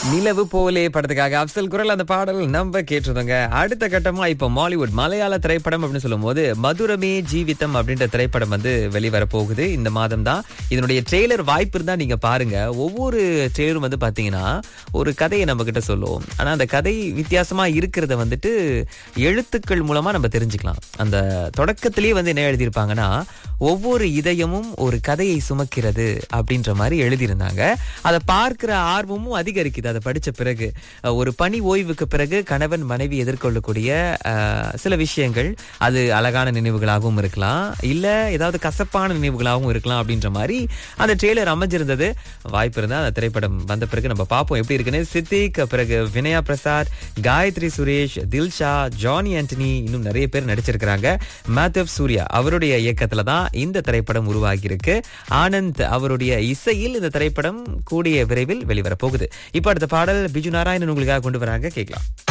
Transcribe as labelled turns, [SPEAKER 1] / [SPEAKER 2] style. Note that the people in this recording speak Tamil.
[SPEAKER 1] நிலவு போலே படத்துக்காக அப்சல் குரல் அந்த பாடல் நம்ம கேட்டிருந்தோங்க அடுத்த கட்டமா இப்போ மாலிவுட் மலையாள திரைப்படம் அப்படின்னு சொல்லும்போது மதுரமே ஜீவிதம் அப்படின்ற திரைப்படம் வந்து வெளிவர போகுது இந்த மாதம் தான் இதனுடைய ட்ரெய்லர் வாய்ப்பு இருந்தா நீங்க பாருங்க ஒவ்வொரு ட்ரெய்லரும் வந்து பாத்தீங்கன்னா ஒரு கதையை நம்ம கிட்ட சொல்லுவோம் ஆனா அந்த கதை வித்தியாசமா இருக்கிறத வந்துட்டு எழுத்துக்கள் மூலமா நம்ம தெரிஞ்சுக்கலாம் அந்த தொடக்கத்திலேயே வந்து என்ன எழுதியிருப்பாங்கன்னா ஒவ்வொரு இதயமும் ஒரு கதையை சுமக்கிறது அப்படின்ற மாதிரி எழுதியிருந்தாங்க அதை பார்க்கிற ஆர்வமும் அதிகரிக்குது அதை படிச்ச பிறகு அஹ், ஒரு பணி ஓய்வுக்கு பிறகு கணவன் மனைவி எதிர்கொள்ளக்கூடிய அஹ், சில விஷயங்கள் அது அழகான நினைவுகளாகவும் இருக்கலாம் இல்ல ஏதாவது கசப்பான நினைவுகளாகவும் இருக்கலாம் அப்படின்ற மாதிரி அந்த ட்ரெய்லர் அமைஞ்சிருந்தது வாய்ப்பு இருந்தா அந்த திரைப்படம் வந்த பிறகு நம்ம பார்ப்போம் எப்படி இருக்குன்னு சித்திக் பிறகு வினயா பிரசாத் காயத்ரி சுரேஷ் தில்ஷா ஜானி ஆண்டனி இன்னும் நிறைய பேர் நடிச்சிருக்கிறாங்க மாதவ் சூர்யா அவருடைய இயக்கத்துல தான் இந்த திரைப்படம் உருவாகி இருக்கு ஆனந்த் அவருடைய இசையில் இந்த திரைப்படம் கூடிய விரைவில் வெளிவர போகுது இப்ப அடுத்த பாடல் பிஜு நாராயணன் உங்களுக்காக கொண்டு வராங்க கேட்கலாம்